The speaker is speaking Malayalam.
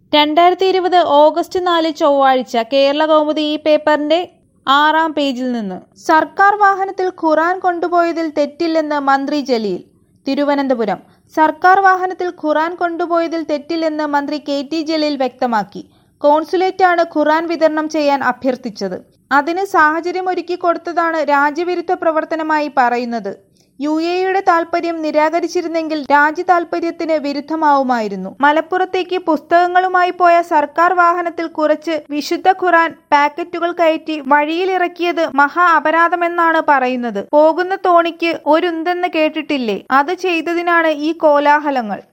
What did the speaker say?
രണ്ടായിരത്തി ഇരുപത് ഓഗസ്റ്റ് നാല് ചൊവ്വാഴ്ച കേരള കൗമുദി ഈ പേപ്പറിന്റെ ആറാം പേജിൽ നിന്ന് സർക്കാർ വാഹനത്തിൽ ഖുറാൻ കൊണ്ടുപോയതിൽ തെറ്റില്ലെന്ന് മന്ത്രി ജലീൽ തിരുവനന്തപുരം സർക്കാർ വാഹനത്തിൽ ഖുറാൻ കൊണ്ടുപോയതിൽ തെറ്റില്ലെന്ന് മന്ത്രി കെ ടി ജലീൽ വ്യക്തമാക്കി കോൺസുലേറ്റാണ് ഖുറാൻ വിതരണം ചെയ്യാൻ അഭ്യർത്ഥിച്ചത് അതിന് സാഹചര്യമൊരുക്കി കൊടുത്തതാണ് രാജ്യവിരുദ്ധ പ്രവർത്തനമായി പറയുന്നത് യു എയുടെ താൽപര്യം നിരാകരിച്ചിരുന്നെങ്കിൽ രാജ്യ താൽപര്യത്തിന് വിരുദ്ധമാവുമായിരുന്നു മലപ്പുറത്തേക്ക് പുസ്തകങ്ങളുമായി പോയ സർക്കാർ വാഹനത്തിൽ കുറച്ച് വിശുദ്ധ ഖുറാൻ പാക്കറ്റുകൾ കയറ്റി വഴിയിലിറക്കിയത് മഹാ അപരാധമെന്നാണ് പറയുന്നത് പോകുന്ന തോണിക്ക് ഒരുന്തെന്ന് കേട്ടിട്ടില്ലേ അത് ചെയ്തതിനാണ് ഈ കോലാഹലങ്ങൾ